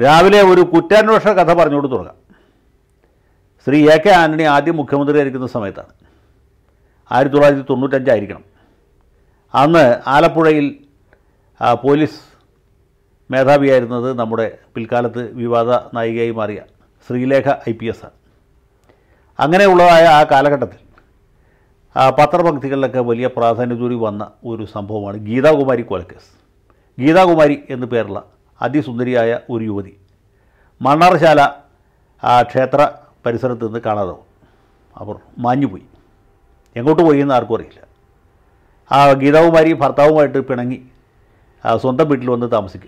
രാവിലെ ഒരു കുറ്റാന്വേഷണ കഥ പറഞ്ഞുകൊണ്ട് തുടങ്ങാം ശ്രീ എ കെ ആന്റണി ആദ്യം മുഖ്യമന്ത്രിയായിരിക്കുന്ന സമയത്താണ് ആയിരത്തി തൊള്ളായിരത്തി തൊണ്ണൂറ്റഞ്ചായിരിക്കണം അന്ന് ആലപ്പുഴയിൽ ആ, പോലീസ് മേധാവിയായിരുന്നത് നമ്മുടെ പിൽക്കാലത്ത് വിവാദ നായികയായി മാറിയ ശ്രീലേഖ ഐ പി എസ് ആണ് അങ്ങനെയുള്ളതായ ആ കാലഘട്ടത്തിൽ ആ, പത്രപംക്തികളിലൊക്കെ വലിയ പ്രാധാന്യത്തോടി വന്ന ഒരു സംഭവമാണ് ഗീതാകുമാരി കൊലക്കേസ് ഗീതാകുമാരി എന്നു പേരുള്ള അതിസുന്ദരിയായ ഒരു യുവതി മണ്ണാർശാല ആ ക്ഷേത്ര പരിസരത്ത് നിന്ന് കാണാതാവും അവർ മാഞ്ഞുപോയി എങ്ങോട്ട് പോയി എന്ന് ആർക്കും അറിയില്ല ആ ഗീതാകുമാരി ഭർത്താവുമായിട്ട് പിണങ്ങി ആ, സ്വന്തം വീട്ടിൽ വന്ന് താമസിക്കുക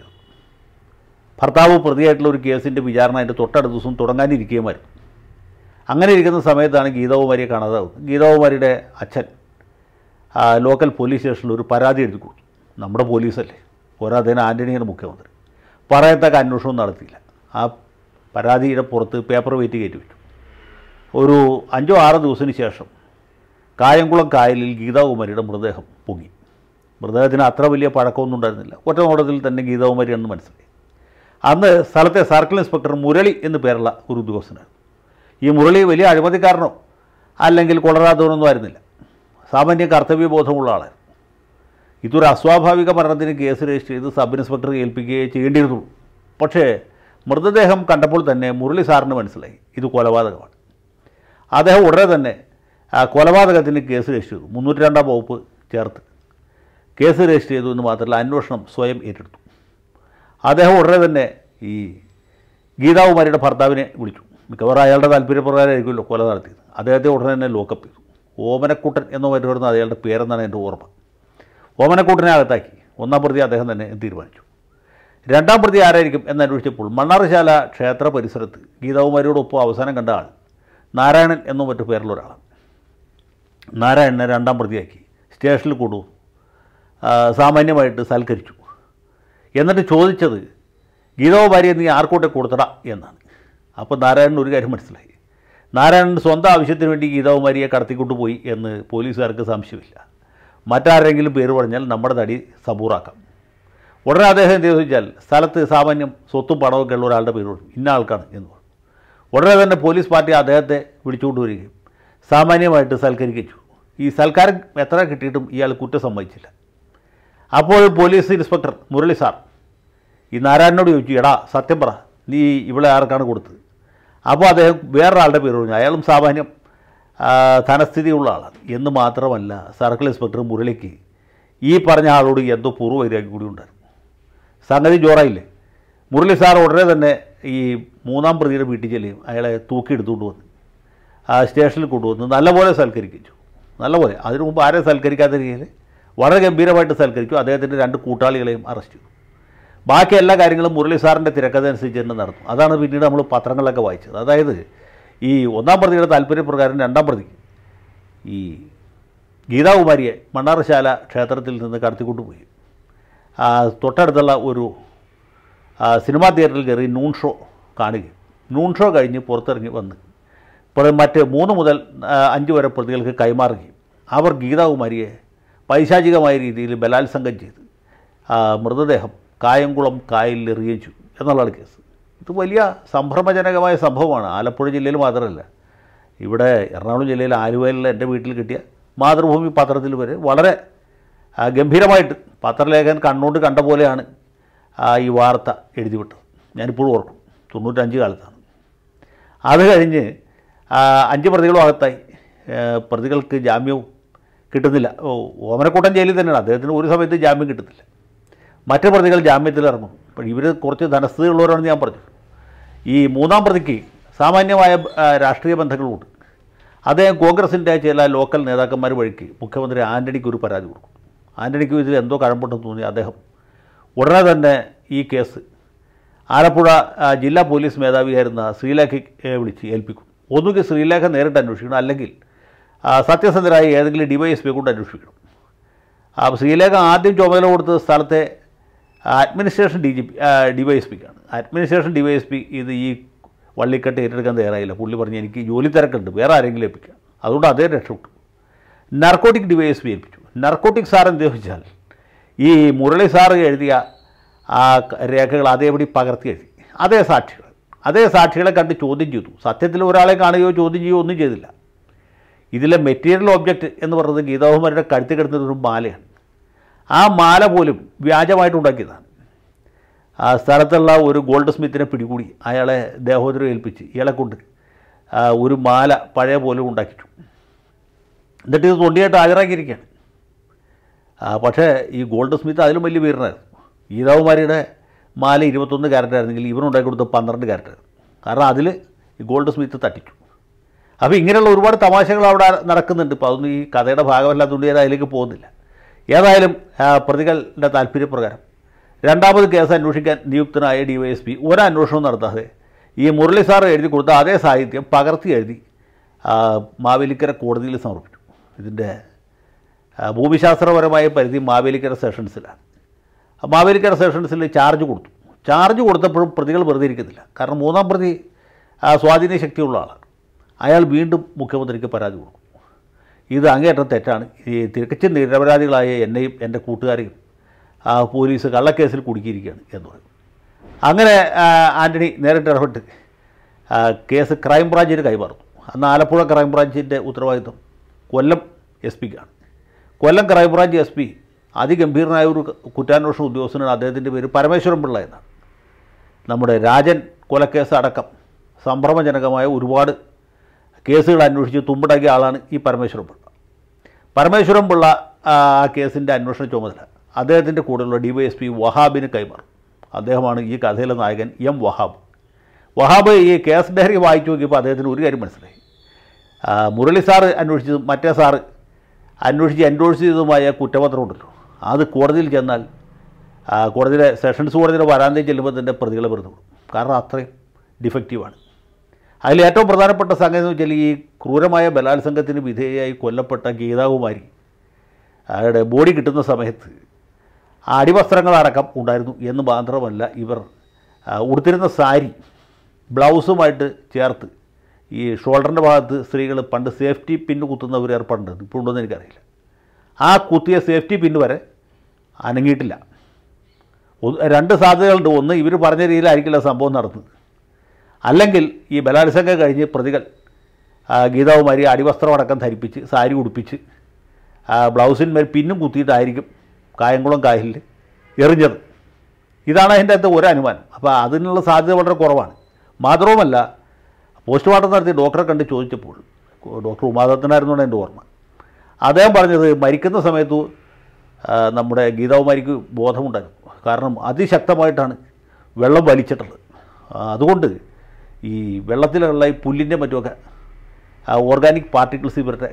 ഭർത്താവ് പ്രതിയായിട്ടുള്ള ഒരു കേസിൻ്റെ വിചാരണ അതിൻ്റെ തൊട്ടടുത്ത ദിവസം തുടങ്ങാനിരിക്കുകയുമായിരുന്നു അങ്ങനെ ഇരിക്കുന്ന സമയത്താണ് ഗീതാകുമാരിയെ കാണാതാവുന്നത് ഗീതാകുമാരിയുടെ അച്ഛൻ ആ, ലോക്കൽ പോലീസ് സ്റ്റേഷനിൽ ഒരു പരാതി എഴുതി കൊടുത്തു നമ്മുടെ പോലീസല്ലേ പോരാതേന് ആൻ്റണിയാണ് മുഖ്യമന്ത്രി പറയത്തക്ക അന്വേഷണം നടത്തിയില്ല ആ പരാതിയുടെ പുറത്ത് പേപ്പർ വെയിറ്റ് കയറ്റി വെച്ചു ഒരു അഞ്ചോ ആറോ ദിവസത്തിന് ശേഷം കായംകുളം കായലിൽ ഗീതാകുമാരിയുടെ മൃതദേഹം പൊങ്ങി മൃതദേഹത്തിന് അത്ര വലിയ പഴക്കമൊന്നും ഉണ്ടായിരുന്നില്ല ഒറ്റ നോട്ടത്തിൽ തന്നെ ഗീതാകുമാരിയാണെന്ന് മനസ്സിലായി അന്ന് സ്ഥലത്തെ സർക്കിൾ ഇൻസ്പെക്ടർ മുരളി എന്ന് പേരുള്ള ഒരു ഉദ്യോഗസ്ഥനായിരുന്നു ഈ മുരളി വലിയ അഴിമതിക്കാരനോ അല്ലെങ്കിൽ കൊളറാത്തവനൊന്നും ആയിരുന്നില്ല സാമാന്യ കർത്തവ്യബോധമുള്ള ആളായിരുന്നു ഇതൊരു അസ്വാഭാവിക മരണത്തിന് കേസ് രജിസ്റ്റർ ചെയ്ത് സബ് ഇൻസ്പെക്ടറെ ഏൽപ്പിക്കുകയേ ചെയ്യേണ്ടിയിരുന്നുള്ളൂ പക്ഷേ മൃതദേഹം കണ്ടപ്പോൾ തന്നെ മുരളി സാറിന് മനസ്സിലായി ഇത് കൊലപാതകമാണ് അദ്ദേഹം ഉടനെ തന്നെ ആ കൊലപാതകത്തിന് കേസ് രജിസ്റ്റർ ചെയ്തു മുന്നൂറ്റി രണ്ടാം വകുപ്പ് ചേർത്ത് കേസ് രജിസ്റ്റർ ചെയ്തു എന്ന് മാത്രമല്ല അന്വേഷണം സ്വയം ഏറ്റെടുത്തു അദ്ദേഹം ഉടനെ തന്നെ ഈ ഗീതാകുമാരിയുടെ ഭർത്താവിനെ വിളിച്ചു മിക്കവാറും അയാളുടെ താല്പര്യപ്രകാരമായിരിക്കുമല്ലോ കൊല നടത്തിയത് അദ്ദേഹത്തെ ഉടനെ തന്നെ ലോക്കപ്പ് ചെയ്തു ഓമനക്കുട്ടൻ എന്ന് വരുന്ന അയാളുടെ പേരെന്നാണ് എൻ്റെ ഓർമ്മ ഓമനക്കൂട്ടിനെ അകത്താക്കി ഒന്നാം പ്രതി അദ്ദേഹം തന്നെ തീരുമാനിച്ചു രണ്ടാം പ്രതി ആരായിരിക്കും എന്നന്വേഷിച്ചപ്പോൾ മണ്ണാർശാല ക്ഷേത്ര പരിസരത്ത് ഗീതാകുമാരിയോടൊപ്പം അവസാനം കണ്ട ആൾ നാരായണൻ എന്നോ മറ്റു പേരുള്ള ഒരാളാണ് നാരായണനെ രണ്ടാം പ്രതിയാക്കി സ്റ്റേഷനിൽ കൊണ്ടുവന്നു ആ, സാമാന്യമായിട്ട് സൽക്കരിച്ചു എന്നിട്ട് ചോദിച്ചത് ഗീതാകുമാരിയെ നീ ആർക്കോട്ടെ കൊടുത്തടാ എന്നാണ് അപ്പോൾ നാരായണൻ ഒരു കാര്യം മനസ്സിലായി നാരായണൻ സ്വന്തം ആവശ്യത്തിന് വേണ്ടി ഗീതാകുമാരിയെ കടത്തിക്കൊണ്ടു പോയി എന്ന് പോലീസുകാർക്ക് സംശയമില്ല മറ്റാരെങ്കിലും പേര് പറഞ്ഞാൽ നമ്മുടെ തടി സബൂറാക്കാം ഉടനെ അദ്ദേഹം എന്ത് ചെയ്തു വെച്ചാൽ സ്ഥലത്ത് സാമാന്യം സ്വത്തും പണമൊക്കെ ഉള്ള ഒരാളുടെ പേര് പറഞ്ഞു ഇന്ന ആൾക്കാണ് എന്ന് പറഞ്ഞു ഉടനെ തന്നെ പോലീസ് പാർട്ടി അദ്ദേഹത്തെ വിളിച്ചുകൊണ്ട് വരികയും സാമാന്യമായിട്ട് സൽക്കരിച്ചു ഈ സൽക്കാരം എത്ര കിട്ടിയിട്ടും ഇയാൾ കുറ്റം സമ്മതിച്ചില്ല അപ്പോൾ പോലീസ് ഇൻസ്പെക്ടർ മുരളി സാർ ഈ നാരായണനോട് ചോദിച്ചു എടാ സത്യം പറ നീ ഇവിടെ ആർക്കാണ് കൊടുത്തത് അപ്പോൾ അദ്ദേഹം വേറൊരാളുടെ പേര് പറഞ്ഞു അയാളും സാമാന്യം ആ, ധനസ്ഥിതിയുള്ള ആളാണ് എന്ന് മാത്രമല്ല സർക്കിൾ ഇൻസ്പെക്ടർ മുരളിക്ക് ഈ പറഞ്ഞ ആളോട് എന്തോ പൂർവ്വവൈരാഗ്യം കൂടി ഉണ്ടായിരുന്നു സംഗതി ജോറായില്ലേ മുരളി സാർ ഉടനെ തന്നെ ഈ മൂന്നാം പ്രതിയുടെ വീട്ടിൽ ചെല്ലുകയും അയാളെ തൂക്കിയെടുത്തുകൊണ്ട് വന്ന് ആ സ്റ്റേഷനിൽ കൊണ്ടുവന്ന് നല്ലപോലെ സൽക്കരിച്ചു നല്ലപോലെ അതിനു മുമ്പ് ആരെ സൽക്കരിക്കാത്ത രീതിയിൽ വളരെ ഗംഭീരമായിട്ട് സൽക്കരിച്ചു അദ്ദേഹത്തിൻ്റെ രണ്ട് കൂട്ടാളികളെയും അറസ്റ്റ് ചെയ്തു ബാക്കി എല്ലാ കാര്യങ്ങളും മുരളി സാറിൻ്റെ തിരക്കഥ അനുസരിച്ച് തന്നെ നടന്നു അതാണ് പിന്നീട് നമ്മൾ പത്രങ്ങളിലൊക്കെ വായിച്ചത് അതായത് ഈ ഒന്നാം പ്രതിയുടെ താല്പര്യപ്രകാരം രണ്ടാം പ്രതി ഈ ഗീതാകുമാരിയെ മണ്ണാർശാല ക്ഷേത്രത്തിൽ നിന്ന് കടത്തിക്കൊണ്ടുപോയി ആ, തൊട്ടടുത്തുള്ള ഒരു ആ, സിനിമാ തിയേറ്ററിൽ കയറി നൂൺ ഷോ കാണുകയും നൂൺ ഷോ കഴിഞ്ഞ് പുറത്തിറങ്ങി വന്ന് ഇപ്പോൾ മറ്റ് മൂന്ന് മുതൽ ആ, അഞ്ച് വരെ പ്രതികൾക്ക് കൈമാറുകയും അവർ ഗീതാകുമാരിയെ പൈശാചികമായ രീതിയിൽ ബലാത്സംഗം ചെയ്ത് ആ, മൃതദേഹം കായംകുളം കായലിൽ എറിയിച്ചു എന്നുള്ളതാണ് കേസ് ഇത് വലിയ സംഭ്രമജനകമായ സംഭവമാണ് ആലപ്പുഴ ജില്ലയിൽ മാത്രമല്ല ഇവിടെ എറണാകുളം ജില്ലയിൽ ആലുവയിലുള്ള എൻ്റെ വീട്ടിൽ കിട്ടിയ മാതൃഭൂമി പത്രത്തിൽ വരെ വളരെ ആ, ഗംഭീരമായിട്ട് പത്രലേഖകൻ കണ്ണുകൊണ്ട് കണ്ട പോലെയാണ് ആ, ഈ വാർത്ത എഴുതി വിട്ടത് ഞാനിപ്പോഴും ഓർക്കും തൊണ്ണൂറ്റഞ്ച് കാലത്താണ് അത് കഴിഞ്ഞ് ആ, അഞ്ച് പ്രതികളും അകത്തായി ഏ, പ്രതികൾക്ക് ജാമ്യവും കിട്ടുന്നില്ല ഓ ഓമനക്കൂട്ടൻ ജയിലിൽ തന്നെയാണ് അദ്ദേഹത്തിന് ഒരു സമയത്ത് ജാമ്യം കിട്ടുന്നില്ല മറ്റു പ്രതികൾ ജാമ്യത്തിൽ ഇറങ്ങും അപ്പോൾ ഇവർ കുറച്ച് ധനസ്ഥിതിയുള്ളവരാണെന്ന് ഞാൻ പറഞ്ഞു ഈ മൂന്നാം പ്രതിക്ക് സാമാന്യമായ ആ, രാഷ്ട്രീയ ബന്ധങ്ങളുണ്ട് അദ്ദേഹം കോൺഗ്രസിൻ്റെ ചില ലോക്കൽ നേതാക്കന്മാർ വഴിക്ക് മുഖ്യമന്ത്രി ആൻ്റണിക്ക് ഒരു പരാതി കൊടുക്കും ആൻ്റണിക്ക് ഇതിൽ എന്തോ കഴമ്പുണ്ടെന്ന് തോന്നി അദ്ദേഹം ഉടനെ തന്നെ ഈ കേസ് ആലപ്പുഴ ആ, ജില്ലാ പോലീസ് മേധാവിയായിരുന്ന ശ്രീലേഖയെ വിളിച്ച് ഏൽപ്പിക്കും ഒന്നുകിൽ ശ്രീലേഖ നേരിട്ട് അന്വേഷിക്കണം അല്ലെങ്കിൽ ആ, സത്യസന്ധരായ ഏതെങ്കിലും ഡിവൈഎസ് പി കൊണ്ട് അന്വേഷിക്കണം അപ്പോൾ ശ്രീലേഖ ആദ്യം ചുമതല കൊടുത്തത് സ്ഥലത്തെ administration D G P D Y S പിക്കാണ് administration D Y S P ഇത് ഈ വള്ളിക്കെട്ട് ഏറ്റെടുക്കാൻ തയ്യാറായില്ല പുള്ളി പറഞ്ഞ് എനിക്ക് ജോലി തിരക്കുണ്ട് വേറെ ആരെങ്കിലും ഏൽപ്പിക്കാം അതുകൊണ്ട് അതേ രക്ഷപ്പെട്ടു narcotic D Y S P ഏൽപ്പിച്ചു നർക്കോട്ടിക് സാർ എന്ത് ചോദിച്ചാൽ ഈ മുരളി സാർ എഴുതിയ ആ ക- രേഖകൾ അതേപടി പകർത്തി എഴുതി അതേ സാക്ഷികൾ അതേ സാക്ഷികളെ കണ്ട് ചോദ്യം ചെയ്തു സത്യത്തിൽ ഒരാളെ കാണുകയോ ചോദ്യം ചെയ്യുകയോ ഒന്നും ചെയ്തില്ല ഇതിലെ മെറ്റീരിയൽ ഒബ്ജക്റ്റ് എന്ന് പറയുന്നത് ഗീതാകുമാരിയുടെ കഴുത്തിൽ കിടന്നത് ഒരു മാലയാണ് ആ മാല പോലും വ്യാജമായിട്ട് ഉണ്ടാക്കിയതാണ് ആ സ്ഥലത്തുള്ള ഒരു ഗോൾഡ് സ്മിത്തിനെ പിടികൂടി അയാളെ ദേഹോദരം ഏൽപ്പിച്ച് ഇയാളെ കൊണ്ട് ആ, ഒരു മാല പഴയ പോലെ ഉണ്ടാക്കിച്ചു എന്നിട്ട് ഇത് തൊണ്ടിയായിട്ട് ഹാജരാക്കിയിരിക്കുകയാണ് ആ, പക്ഷേ ഈ ഗോൾഡ് സ്മിത്ത് അതിലും വലിയ വീരനായിരുന്നു ഗീതാകുമാരിയുടെ മാല ഇരുപത്തൊന്ന് ക്യാരറ്റ് ആയിരുന്നെങ്കിൽ ഇവനുണ്ടാക്കി കൊടുത്ത പന്ത്രണ്ട് ക്യാരറ്റ് ആയിരുന്നു കാരണം അതിൽ ഈ ഗോൾഡ് സ്മിത്ത് തട്ടിച്ചു അപ്പോൾ ഇങ്ങനെയുള്ള ഒരുപാട് തമാശകൾ അവിടെ നടക്കുന്നുണ്ട് ഇപ്പോൾ അതൊന്നും ഈ കഥയുടെ ഭാഗമല്ലാത്തതുകൊണ്ട് ഞാൻ അതിലേക്ക് പോകുന്നില്ല ഏതായാലും ആ, പ്രതികളുടെ താല്പര്യപ്രകാരം രണ്ടാമത് കേസ് അന്വേഷിക്കാൻ നിയുക്തനായ ഡി വൈ എസ് പി ഒരന്വേഷണവും നടത്താതെ ഈ മുരളി സാർ എഴുതി കൊടുത്ത അതേ സാഹിത്യം പകർത്തി എഴുതി ആ, മാവേലിക്കര കോടതിയിൽ സമർപ്പിച്ചു ഇതിൻ്റെ ആ, ഭൂമിശാസ്ത്രപരമായ പരിധി മാവേലിക്കര സെഷൻസിലാണ് ആ മാവേലിക്കര സെഷൻസിൽ ചാർജ് കൊടുത്തു ചാർജ് കൊടുത്തപ്പോഴും പ്രതികൾ വെറുതെ ഇരിക്കുന്നില്ല കാരണം മൂന്നാം പ്രതി ആ, സ്വാധീന ശക്തിയുള്ള ആളാണ് അയാൾ വീണ്ടും മുഖ്യമന്ത്രിക്ക് പരാതി കൊടുക്കും ഇത് അങ്ങേയറ്റം തെറ്റാണ് ഈ തികച്ചും നിരപരാധികളായ എന്നെയും എൻ്റെ കൂട്ടുകാരെയും ആ, പോലീസ് കള്ളക്കേസിൽ കുടുക്കിയിരിക്കുകയാണ് എന്ന് പറയും അങ്ങനെ ആ, ആൻ്റണി നേരിട്ട് ഇടപെട്ട് ആ, കേസ് ക്രൈംബ്രാഞ്ചിന് കൈമാറുന്നു അന്ന് ആലപ്പുഴ ക്രൈംബ്രാഞ്ചിൻ്റെ ഉത്തരവാദിത്വം കൊല്ലം എസ് പിക്കാണ് കൊല്ലം ക്രൈംബ്രാഞ്ച് എസ് പി അതിഗംഭീരനായ ഒരു കുറ്റാന്വേഷണ ഉദ്യോഗസ്ഥനാണ് അദ്ദേഹത്തിൻ്റെ പേര് പരമേശ്വരൻ പിള്ള എന്നാണ് നമ്മുടെ രാജൻ കൊലക്കേസ് അടക്കം സംഭ്രമജനകമായ ഒരുപാട് കേസുകൾ അന്വേഷിച്ച് തുമ്പടാക്കിയ ആളാണ് ഈ പരമേശ്വരൻ പിള്ള പരമേശ്വരൻ പിള്ള ആ കേസിൻ്റെ അന്വേഷണ ചുമതല അദ്ദേഹത്തിൻ്റെ കൂടെയുള്ള ഡി വൈ എസ് പി വഹാബിന് കൈമാറും അദ്ദേഹമാണ് ഈ കഥയിലെ നായകൻ എം വഹാബ് വഹാബ് ഈ കേസ് ഡയറി വായിച്ചു നോക്കിയപ്പോൾ അദ്ദേഹത്തിന് ഒരു കാര്യം മനസ്സിലായി ആ, മുരളി സാറ് അന്വേഷിച്ചതും മറ്റേ സാറ് അന്വേഷിച്ച് എൻഡോഴ്സ് ചെയ്തതുമായ കുറ്റപത്രം ഉണ്ടല്ലോ അത് കോടതിയിൽ ചെന്നാൽ ആ, കോടതിയിലെ സെഷൻസ് കോടതിയുടെ വരാന്തയിൽ ചെല്ലുമ്പോൾ തന്നെ പ്രതികളെ വെറുതെ വിടും കാരണം അത്രയും ഡിഫക്റ്റീവാണ് അതിൽ ഏറ്റവും പ്രധാനപ്പെട്ട സംഗതി എന്ന് വെച്ചാൽ ഈ ക്രൂരമായ ബലാത്സംഗത്തിന് വിധേയയായി കൊല്ലപ്പെട്ട ഗീതാകുമാരി അയാളുടെ ബോഡി കിട്ടുന്ന സമയത്ത് ആ അടിവസ്ത്രങ്ങളടക്കം ഉണ്ടായിരുന്നു എന്ന് മാത്രമല്ല ഇവർ ആ, ഉടുത്തിരുന്ന സാരി ബ്ലൗസുമായിട്ട് ചേർത്ത് ഈ ഷോൾഡറിൻ്റെ ഭാഗത്ത് സ്ത്രീകൾ പണ്ട് സേഫ്റ്റി പിന്ന് കുത്തുന്ന ഒരു ഏർപ്പാടുണ്ട് ഇപ്പോൾ ഉണ്ടോയെന്ന് എനിക്കറിയില്ല ആ കുത്തിയ സേഫ്റ്റി പിന്ന് വരെ അനങ്ങിയിട്ടില്ല ഒന്ന് രണ്ട് സാധ്യതകളുണ്ട് ഒന്ന് ഇവർ പറഞ്ഞ രീതിയിലായിരിക്കില്ല സംഭവം നടന്നത് അല്ലെങ്കിൽ ഈ ബലാത്സംഗം കഴിഞ്ഞ് പ്രതികൾ ആ, ഗീതാകുമാരി അടിവസ്ത്രം അടക്കം ധരിപ്പിച്ച് സാരി ഉടുപ്പിച്ച് ആ, ബ്ലൗസിന്മേൽ പിന്നും കുത്തിയിട്ടായിരിക്കും കായംകുളം കായലിൽ എറിഞ്ഞത് ഇതാണ് അതിൻ്റെ അകത്ത് ഒരു അനുമാനം അപ്പോൾ അതിനുള്ള സാധ്യത വളരെ കുറവാണ് മാത്രവുമല്ല പോസ്റ്റ്മോർട്ടം നടത്തി ഡോക്ടറെ കണ്ട് ചോദിച്ചപ്പോൾ ഡോക്ടർ ഉമാദത്തനായിരുന്നു എൻ്റെ ഓർമ്മ അദ്ദേഹം പറഞ്ഞത് മരിക്കുന്ന സമയത്ത് ആ, നമ്മുടെ ഗീതാകുമാരിക്ക് ബോധമുണ്ടായിരുന്നു കാരണം അതിശക്തമായിട്ടാണ് വെള്ളം വലിച്ചിട്ടുള്ളത് ആ, അതുകൊണ്ട് ഈ വെള്ളത്തിലുള്ള ഈ പുല്ലിൻ്റെ മറ്റുമൊക്കെ ഓർഗാനിക് പാർട്ടിക്കിൾസ് ഇവരുടെ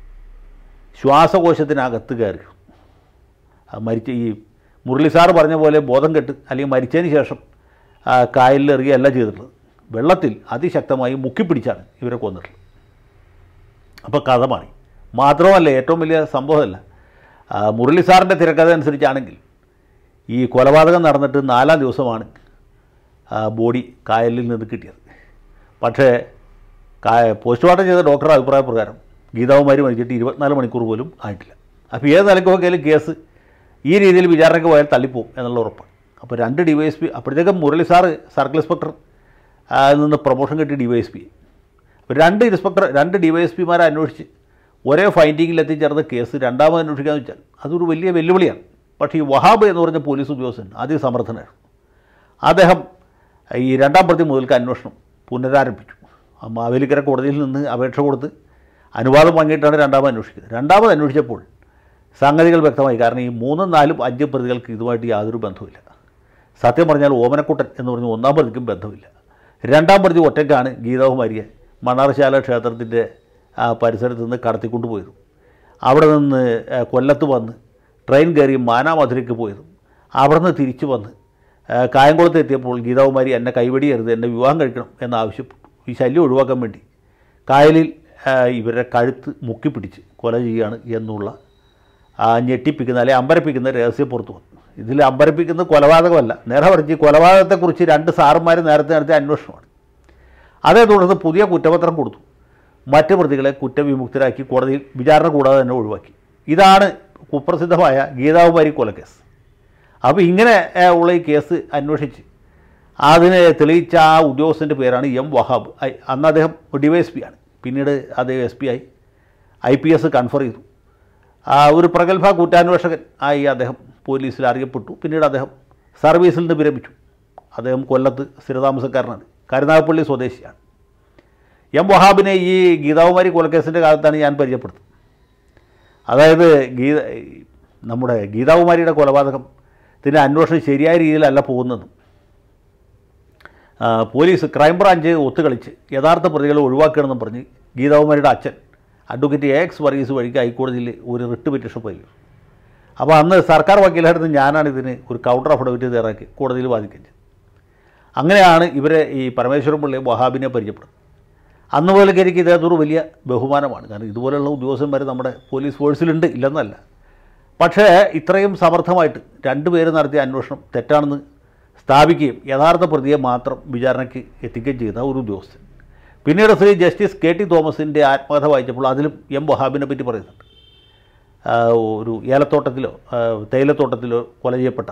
ശ്വാസകോശത്തിനകത്ത് കയറി ആ മരിച്ച ഈ മുരളി സാറ് പറഞ്ഞ പോലെ ബോധം കെട്ട് അല്ലെങ്കിൽ മരിച്ചതിന് ശേഷം ആ, കായലിൽ എറിയുകയല്ല ചെയ്തിട്ടുള്ളത് വെള്ളത്തിൽ അതിശക്തമായി മുക്കിപ്പിടിച്ചാണ് ഇവരെ കൊന്നിട്ടുള്ളത് അപ്പോൾ കഥ മാറി മാത്രമല്ല ഏറ്റവും വലിയ സംഭവമല്ല ആ, മുരളി സാറിൻ്റെ തിരക്കഥ അനുസരിച്ചാണെങ്കിൽ ഈ കൊലപാതകം നടന്നിട്ട് നാലാം ദിവസമാണ് ആ, ബോഡി കായലിൽ നിന്ന് കിട്ടിയത് പക്ഷേ കായ പോസ്റ്റ്മോർട്ടം ചെയ്ത ഡോക്ടറുടെ അഭിപ്രായ പ്രകാരം ഗീതാകുമാരി മരിച്ചിട്ട് ഇരുപത്തിനാല് മണിക്കൂർ പോലും ആയിട്ടില്ല അപ്പോൾ ഏത് നിലയ്ക്ക് നോക്കിയാലും കേസ് ഈ രീതിയിൽ വിചാരണയ്ക്ക് പോയാൽ തള്ളിപ്പോവും എന്നുള്ള ഉറപ്പാണ് അപ്പോൾ രണ്ട് ഡി വൈ എസ് പി അപ്പോഴത്തേക്കും മുരളി സാറ് സർക്കിൾ ഇൻസ്പെക്ടർ ആ, നിന്ന് പ്രൊമോഷൻ കിട്ടി ഡി വൈ എസ് പി അപ്പോൾ രണ്ട് ഇൻസ്പെക്ടർ രണ്ട് ഡി വൈ എസ് പിമാരെ അന്വേഷിച്ച് ഒരേ ഫൈൻഡിങ്ങിൽ എത്തിച്ചേർന്ന കേസ് രണ്ടാമത് അന്വേഷിക്കാന്ന് വെച്ചാൽ അതൊരു വലിയ വെല്ലുവിളിയാണ് പക്ഷേ ഈ വഹാബ് എന്ന് പറഞ്ഞ പോലീസ് ഉദ്യോഗസ്ഥൻ അതിസമർത്ഥനായിരുന്നു അദ്ദേഹം ഈ രണ്ടാം പ്രതി മുതൽക്ക് അന്വേഷണം പുനരാരംഭിച്ചു ആ മാവേലിക്കര കോടതിയിൽ നിന്ന് അപേക്ഷ കൊടുത്ത് അനുവാദം വാങ്ങിയിട്ടാണ് രണ്ടാമത് അന്വേഷിക്കുന്നത് രണ്ടാമത് അന്വേഷിച്ചപ്പോൾ സംഗതികൾ വ്യക്തമായി കാരണം ഈ മൂന്നും നാലും അഞ്ചും പ്രതികൾക്ക് ഇതുമായിട്ട് യാതൊരു ബന്ധവുമില്ല സത്യം പറഞ്ഞാൽ ഓമനക്കുട്ടൻ എന്ന് പറഞ്ഞ ഒന്നാം പ്രതിക്കും ബന്ധമില്ല രണ്ടാം പ്രതി ഒറ്റയ്ക്കാണ് ഗീതാകുമാരിയെ മണ്ണാർശാല ക്ഷേത്രത്തിൻ്റെ ആ പരിസരത്ത് നിന്ന് കടത്തിക്കൊണ്ടുപോയതും അവിടെ നിന്ന് ആ, കൊല്ലത്ത് വന്ന് ട്രെയിൻ കയറി മാനാമധുരയ്ക്ക് പോയതും അവിടെ നിന്ന് തിരിച്ചു വന്ന് ആ, കായംകുളത്ത് എത്തിയപ്പോൾ ഗീതാകുമാരി എന്നെ കൈവടിയരുത് എന്നെ വിവാഹം കഴിക്കണം എന്നാവശ്യപ്പെട്ടു ഈ ശല്യം ഒഴിവാക്കാൻ വേണ്ടി കായലിൽ ആ, ഇവരുടെ കഴുത്ത് മുക്കിപ്പിടിച്ച് കൊല ചെയ്യുകയാണ് എന്നുള്ള ആ ഞെട്ടിപ്പിക്കുന്ന അല്ലെങ്കിൽ അമ്പരപ്പിക്കുന്ന രഹസ്യം പുറത്തു വന്നു ഇതിൽ അമ്പരപ്പിക്കുന്നത് കൊലപാതകമല്ല നേരെ മറിച്ച് ഈ കൊലപാതകത്തെക്കുറിച്ച് രണ്ട് സാറുമാർ നേരത്തെ നടത്തിയ അന്വേഷണമാണ് അതേ തുടർന്ന് പുതിയ കുറ്റപത്രം കൊടുത്തു മറ്റ് പ്രതികളെ കുറ്റവിമുക്തരാക്കി കോടതിയിൽ വിചാരണ കൂടാതെ തന്നെ ഒഴിവാക്കി ഇതാണ് കുപ്രസിദ്ധമായ ഗീതാകുമാരി കൊലക്കേസ് അപ്പോൾ ഇങ്ങനെ ഏ, ഉള്ള ഈ കേസ് അന്വേഷിച്ച് അതിനെ തെളിയിച്ച ആ ഉദ്യോഗസ്ഥൻ്റെ പേരാണ് എം വഹാബ് ഐ- അന്ന് അദ്ദേഹം ഡി വൈ എസ് പി ആണ് പിന്നീട് അദ്ദേഹം എസ് പി ആയി ഐ പി എസ് കൺഫർ ചെയ്തു ആ ഒരു പ്രഗത്ഭ കുറ്റാന്വേഷകൻ ആയി അദ്ദേഹം പോലീസിൽ അറിയപ്പെട്ടു പിന്നീട് അദ്ദേഹം സർവീസിൽ നിന്ന് വിരമിച്ചു അദ്ദേഹം കൊല്ലത്ത് സ്ഥിരതാമസക്കാരനാണ് കരുനാഗപ്പള്ളി സ്വദേശിയാണ് എം വഹാബിനെ ഈ ഗീതാകുമാരി കൊലക്കേസിൻ്റെ കാലത്താണ് ഞാൻ പരിചയപ്പെടുത്തുന്നത് അതായത് ഗീത നമ്മുടെ ഗീതാകുമാരിയുടെ കൊലപാതകം ഇതിൻ്റെ അന്വേഷണം ശരിയായ രീതിയിലല്ല പോകുന്നതും ആ, പോലീസ് ക്രൈംബ്രാഞ്ച് ഒത്തുകളിച്ച് യഥാർത്ഥ പ്രതികളെ ഒഴിവാക്കണമെന്നും പറഞ്ഞ് ഗീതാകുമാരിയുടെ അച്ഛൻ അഡ്വക്കേറ്റ് എ എക്സ് വർഗീസ് വഴിക്ക് ഹൈക്കോടതിയിൽ ഒരു റിട്ട് പെറ്റീഷൻ ഫയൽ ചെയ്തു അപ്പോൾ അന്ന് സർക്കാർ വക്കീലായിരുന്നു ഞാനാണ് ഇതിന് ഒരു കൗണ്ടർ അഫിഡവിറ്റ് തയ്യാറാക്കി കോടതിയിൽ വാദിക്കുന്നത് അങ്ങനെയാണ് ഇവരെ ഈ പരമേശ്വരൻ പിള്ളയും വഹാബിനെ പരിചയപ്പെടുന്നത് അന്ന് മുതലൊക്കെ എനിക്ക് ഇദ്ദേഹത്തോട് വലിയ ബഹുമാനമാണ് കാരണം ഇതുപോലെയുള്ള ഉദ്യോഗസ്ഥന്മാർ നമ്മുടെ പോലീസ് ഫോഴ്സിലുണ്ട് ഇല്ലെന്നല്ല പക്ഷേ ഇത്രയും സമർത്ഥമായിട്ട് രണ്ടുപേര് നടത്തിയ അന്വേഷണം തെറ്റാണെന്ന് സ്ഥാപിക്കുകയും യഥാർത്ഥ പ്രതിയെ മാത്രം വിചാരണയ്ക്ക് എത്തിക്കുകയും ചെയ്ത ഒരു ഉദ്യോഗസ്ഥൻ പിന്നീട് ശ്രീ ജസ്റ്റിസ് കെ ടി തോമസിൻ്റെ ആത്മകഥ വായിച്ചപ്പോൾ അതിലും എം വഹാബിനെ പറ്റി പറയുന്നുണ്ട് ആ, ഒരു ഏലത്തോട്ടത്തിലോ ആ, തേയിലത്തോട്ടത്തിലോ കൊല ചെയ്യപ്പെട്ട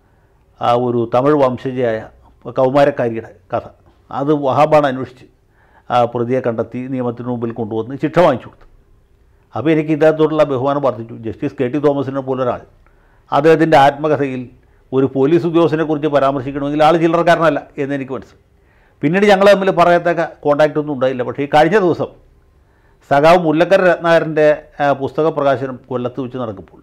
ആ ഒരു തമിഴ് വംശജയായ കൗമാരക്കാരിയുടെ കഥ അത് വഹാബാണ് അന്വേഷിച്ച് ആ പ്രതിയെ കണ്ടെത്തി നിയമത്തിന് മുമ്പിൽ കൊണ്ടുവന്ന് ശിക്ഷ വാങ്ങിച്ചു കൊടുത്തു അപ്പോൾ എനിക്ക് ഇദ്ദേഹത്തോടുള്ള ബഹുമാനം വർദ്ധിച്ചു ജസ്റ്റിസ് കെ ടി തോമസിനെ പോലൊരാൾ അദ്ദേഹത്തിൻ്റെ ആത്മകഥയിൽ ഒരു പോലീസ് ഉദ്യോഗസ്ഥനെ കുറിച്ച് പരാമർശിക്കണമെങ്കിൽ ആൾ ചില്ലറക്കാരനല്ല എന്ന് എനിക്ക് മനസ്സിലായി പിന്നീട് ഞങ്ങൾ തമ്മിൽ പറയത്തക്ക കോണ്ടാക്റ്റ് ഒന്നും ഉണ്ടായില്ല പക്ഷേ ഈ കഴിഞ്ഞ ദിവസം സഖാവ് മുല്ലക്കര രത്നാകരൻ്റെ ആ, പുസ്തക പ്രകാശനം കൊല്ലത്ത് വെച്ച് നടക്കുമ്പോൾ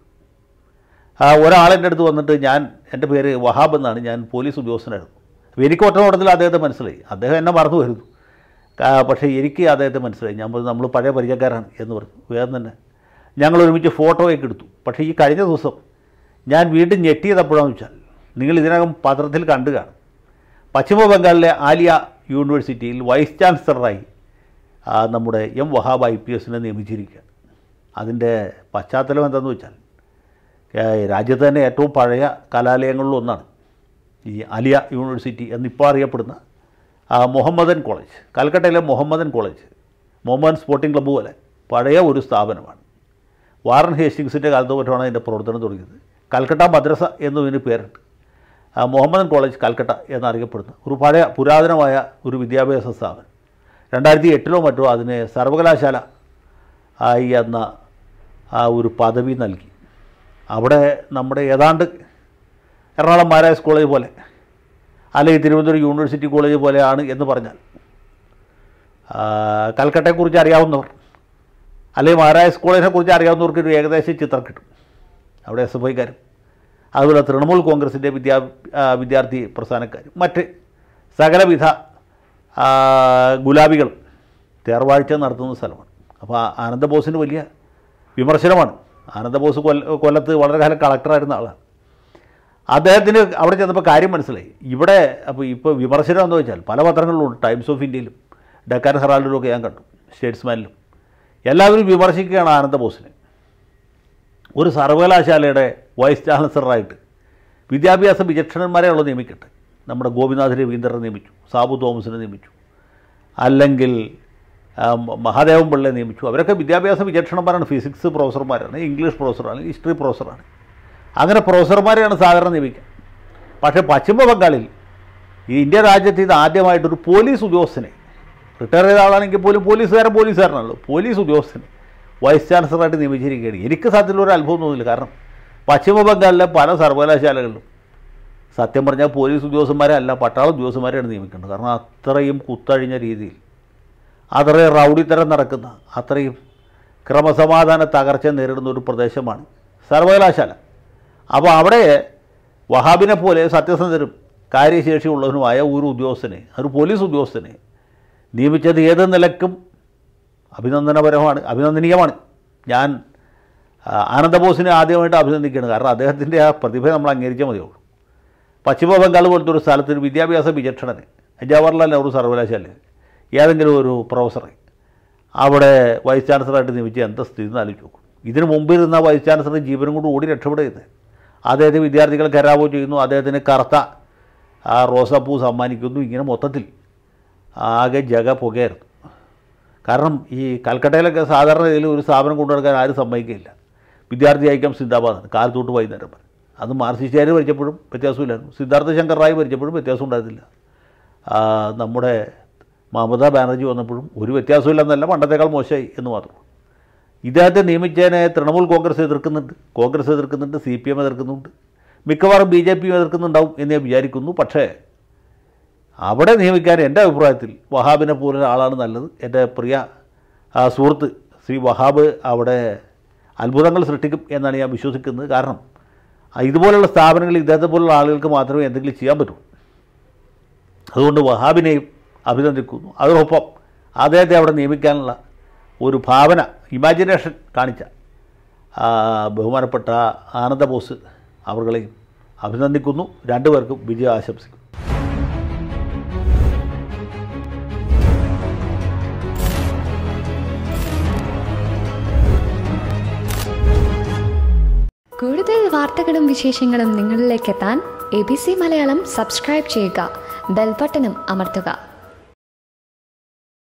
ആ, ഒരാളെൻ്റെ അടുത്ത് വന്നിട്ട് ഞാൻ എൻ്റെ പേര് വഹാബ് എന്നാണ് ഞാൻ പോലീസ് ഉദ്യോഗസ്ഥനായിരുന്നു അപ്പോൾ എനിക്ക് ഒറ്റ നോട്ടത്തിൽ അദ്ദേഹത്തെ മനസ്സിലായി അദ്ദേഹം എന്നെ മറന്നു വരുന്നു ആ, പക്ഷേ എനിക്ക് അദ്ദേഹത്തെ മനസ്സിലായി ഞാൻ പറഞ്ഞു നമ്മൾ പഴയ പരിചയക്കാരാണ് എന്ന് പറഞ്ഞു വേഗം തന്നെ ഞങ്ങൾ ഒരുമിച്ച് ഫോട്ടോയൊക്കെ എടുത്തു പക്ഷേ ഈ കഴിഞ്ഞ ദിവസം ഞാൻ വീണ്ടും ഞെട്ടിയതെപ്പോഴാണെന്ന് വെച്ചാൽ നിങ്ങൾ ഇതിനകം പത്രത്തിൽ കണ്ടു കാണും പശ്ചിമ ബംഗാളിലെ ആലിയ യൂണിവേഴ്സിറ്റിയിൽ വൈസ് ചാൻസലറായി ആ, നമ്മുടെ എം വഹാബ് ഐ പി എസിനെ നിയമിച്ചിരിക്കുകയാണ് അതിൻ്റെ പശ്ചാത്തലം എന്താണെന്ന് വെച്ചാൽ ഏ, രാജ്യത്ത് തന്നെ ഏറ്റവും പഴയ കലാലയങ്ങളിലൊന്നാണ് ഈ അലിയ യൂണിവേഴ്സിറ്റി എന്നിപ്പോൾ അറിയപ്പെടുന്ന ആ, മുഹമ്മദൻ കോളേജ് കൽക്കട്ടയിലെ Mohammedan college Mohammedan sporting club പോലെ പഴയ ഒരു സ്ഥാപനമാണ് വാറൻ ഹേസ്റ്റിങ്സിൻ്റെ കാലത്ത് മറ്റുമാണ് അതിൻ്റെ പ്രവർത്തനം തുടങ്ങിയത് കൽക്കട്ട മദ്രസ എന്നതിന് പേരുണ്ട് ആ, മുഹമ്മദൻ കോളേജ് കൽക്കട്ട എന്നറിയപ്പെടുന്ന ഒരു പഴയ പുരാതനമായ ഒരു വിദ്യാഭ്യാസ സ്ഥാപനം രണ്ടായിരത്തി എട്ടിലോ മറ്റോ അതിന് സർവകലാശാല ആയി എന്ന ആ ഒരു പദവി നൽകി അവിടെ നമ്മുടെ ഏതാണ്ട് എറണാകുളം മാരായസ് കോളേജ് പോലെ അല്ലെങ്കിൽ തിരുവനന്തപുരം യൂണിവേഴ്സിറ്റി കോളേജ് പോലെയാണ് എന്ന് പറഞ്ഞാൽ ആ, കൽക്കട്ടയെക്കുറിച്ച് അറിയാവുന്നവർ അല്ലെങ്കിൽ മഹാരാജ് കോളേജിനെ കുറിച്ച് അറിയാവുന്നവർക്ക് ഒരു ഏകദേശം ചിത്രം കിട്ടും അവിടെ എസ് എഫ് ഐക്കാരും അതുപോലെ തൃണമൂൽ കോൺഗ്രസിൻ്റെ വിദ്യാ ആ, വിദ്യാർത്ഥി പ്രസ്ഥാനക്കാരും മറ്റ് സകലവിധ ആ, ഗുലാബികൾ തേർവാഴ്ച നടത്തുന്ന സ്ഥലമാണ് അപ്പോൾ ആ- ആനന്ദബോസിന് വലിയ വിമർശനമാണ് ആനന്ദബോസ് കൊല്ല കൊല്ലത്ത് വളരെ കാലം കളക്ടറായിരുന്ന ആളാണ് അദ്ദേഹത്തിന് അവിടെ ചെന്നപ്പോൾ കാര്യം മനസ്സിലായി ഇവിടെ അപ്പോൾ ഇപ്പോൾ വിമർശനം എന്ന് വെച്ചാൽ പല പത്രങ്ങളിലുണ്ട് ടൈംസ് ഓഫ് ഇന്ത്യയിലും ഡക്കാൻ ഹെറാൾഡിലും ഒക്കെ ഞാൻ കണ്ടു സ്റ്റേറ്റ്സ്മാനിലും എല്ലാവരും വിമർശിക്കുകയാണ് ആനന്ദബോസിനെ ഒരു സർവകലാശാലയുടെ വൈസ് ചാൻസലറായിട്ട് വിദ്യാഭ്യാസ വിചക്ഷണന്മാരെ ഉള്ള നിയമിക്കട്ടെ നമ്മുടെ ഗോപിനാഥ് രവീന്ദ്രനെ നിയമിച്ചു സാബു തോമസിനെ നിയമിച്ചു അല്ലെങ്കിൽ ആ, മ- മഹാദേവൻ പിള്ളയെ നിയമിച്ചു അവരൊക്കെ വിദ്യാഭ്യാസ വിചക്ഷണന്മാരാണ് ഫിസിക്സ് പ്രൊഫസർമാരാണ് ഇംഗ്ലീഷ് പ്രൊഫസറാണ് ഹിസ്റ്ററി പ്രൊഫസറാണ് അങ്ങനെ പ്രൊഫസർമാരെയാണ് സാധാരണ നിയമിക്കുക പക്ഷേ പശ്ചിമ ബംഗാളിൽ ഈ ഇന്ത്യ രാജ്യത്ത് ഇത് ആദ്യമായിട്ടൊരു പോലീസ് ഉദ്യോഗസ്ഥനെ റിട്ടയർ ചെയ്ത ആളാണെങ്കിൽ പോലും പോലീസുകാരൻ പോലീസുകാരനാണല്ലോ പോലീസ് ഉദ്യോഗസ്ഥനെ വൈസ് ചാൻസലറായിട്ട് നിയമിച്ചിരിക്കുകയാണ് എനിക്ക് സത്യത്തിൽ ഒരു അത്ഭവം തോന്നില്ല കാരണം പശ്ചിമ ബംഗാളിലെ പല സർവകലാശാലകളിലും സത്യം പറഞ്ഞാൽ പോലീസ് ഉദ്യോഗസ്ഥന്മാരെ അല്ല പട്ടാള ഉദ്യോഗസ്ഥന്മാരെയാണ് നിയമിക്കേണ്ടത് കാരണം അത്രയും കുത്തഴിഞ്ഞ രീതിയിൽ അത്രയും റൗഡിത്തരം നടക്കുന്ന അത്രയും ക്രമസമാധാന തകർച്ച നേരിടുന്ന ഒരു പ്രദേശമാണ് സർവകലാശാല അപ്പോൾ അവിടെ വഹാബിനെ പോലെ സത്യസന്ധരും കാര്യശേഷിയുള്ളവനുമായ ഒരു ഉദ്യോഗസ്ഥനെ ഒരു പോലീസ് ഉദ്യോഗസ്ഥനെ നിയമിച്ചത് ഏത് നിലക്കും അഭിനന്ദനപരമാണ് അഭിനന്ദനീയമാണ് ഞാൻ ആ, ആനന്ദബോസിനെ ആദ്യമായിട്ട് അഭിനന്ദിക്കുകയാണ് കാരണം അദ്ദേഹത്തിൻ്റെ ആ പ്രതിഭ നമ്മൾ അംഗീകരിച്ചാൽ മതിയുള്ളൂ പശ്ചിമ ബംഗാൾ പോലത്തെ ഒരു സ്ഥലത്ത് ഒരു വിദ്യാഭ്യാസ വിചക്ഷണനെ ജവഹർലാൽ നെഹ്റു സർവകലാശാലയിൽ ഏതെങ്കിലും ഒരു പ്രൊഫസറെ അവിടെ വൈസ് ചാൻസലറായിട്ട് നിയമിച്ച് എന്താ സ്ഥിതി എന്ന് ആലോചിച്ച് നോക്കും ഇതിന് മുമ്പിരുന്ന വൈസ് ചാൻസലർ ജീവനും കൊണ്ട് ഓടി രക്ഷപ്പെടുന്നത് അദ്ദേഹത്തെ വിദ്യാർത്ഥികൾ കരാവോ ചെയ്യുന്നു അദ്ദേഹത്തിന് കറുത്ത ആ റോസാപ്പൂ സമ്മാനിക്കുന്നു ഇങ്ങനെ മൊത്തത്തിൽ ആകെ ജഗ പുകയായിരുന്നു കാരണം ഈ കൽക്കട്ടയിലൊക്കെ സാധാരണ രീതിയിൽ ഒരു സ്ഥാപനം കൊണ്ടുനടക്കാൻ ആരും സമ്മതിക്കില്ല വിദ്യാർത്ഥി ഐക്യം സിന്ദാബാദാണ് കാലത്തോട്ട് വൈകുന്നേരം വരെ അത് മാർസിസ്റ്റുകാർ ഭരിച്ചപ്പോഴും വ്യത്യാസമില്ലായിരുന്നു സിദ്ധാർത്ഥ ശങ്കർ റായ് ഭരിച്ചപ്പോഴും വ്യത്യാസം ഉണ്ടായിരുന്നില്ല ആ, നമ്മുടെ മമതാ ബാനർജി വന്നപ്പോഴും ഒരു വ്യത്യാസമില്ലെന്നല്ല പണ്ടത്തേക്കാൾ മോശമായി എന്ന് മാത്രം ഇദ്ദേഹത്തെ നിയമിച്ചതിനെ തൃണമൂൽ കോൺഗ്രസ് എതിർക്കുന്നുണ്ട് കോൺഗ്രസ് എതിർക്കുന്നുണ്ട് സി പി എം എതിർക്കുന്നുണ്ട് മിക്കവാറും ബി ജെ പിയും എതിർക്കുന്നുണ്ടാവും എന്ന് ഞാൻ വിചാരിക്കുന്നു പക്ഷേ അവിടെ നിയമിക്കാൻ എൻ്റെ അഭിപ്രായത്തിൽ വഹാബിനെ പോലെ ആളാണ് നല്ലത് എൻ്റെ പ്രിയ ആ, സുഹൃത്ത് ശ്രീ വഹാബ് അവിടെ അത്ഭുതങ്ങൾ സൃഷ്ടിക്കും എന്നാണ് ഞാൻ വിശ്വസിക്കുന്നത് കാരണം ആ, ഇതുപോലുള്ള സ്ഥാപനങ്ങളിൽ ഇദ്ദേഹത്തെ പോലുള്ള ആളുകൾക്ക് മാത്രമേ എന്തെങ്കിലും ചെയ്യാൻ പറ്റൂ അതുകൊണ്ട് വഹാബിനെയും അഭിനന്ദിക്കുന്നു അതോടൊപ്പം അദ്ദേഹത്തെ അവിടെ നിയമിക്കാനുള്ള ഒരു ഭാവന ഇമാജിനേഷൻ കാണിച്ച ആ, ബഹുമാനപ്പെട്ട ആനന്ദ ബോസ് അവർകളെയും അഭിനന്ദിക്കുന്നു രണ്ടുപേർക്കും വിജയം ആശംസിക്കുന്നു കൂടുതൽ വാർത്തകളും വിശേഷങ്ങളും നിങ്ങളിലേക്ക് എത്താൻ A B C Malayalam subscribe ചെയ്യുക ബെൽബട്ടനും അമർത്തുക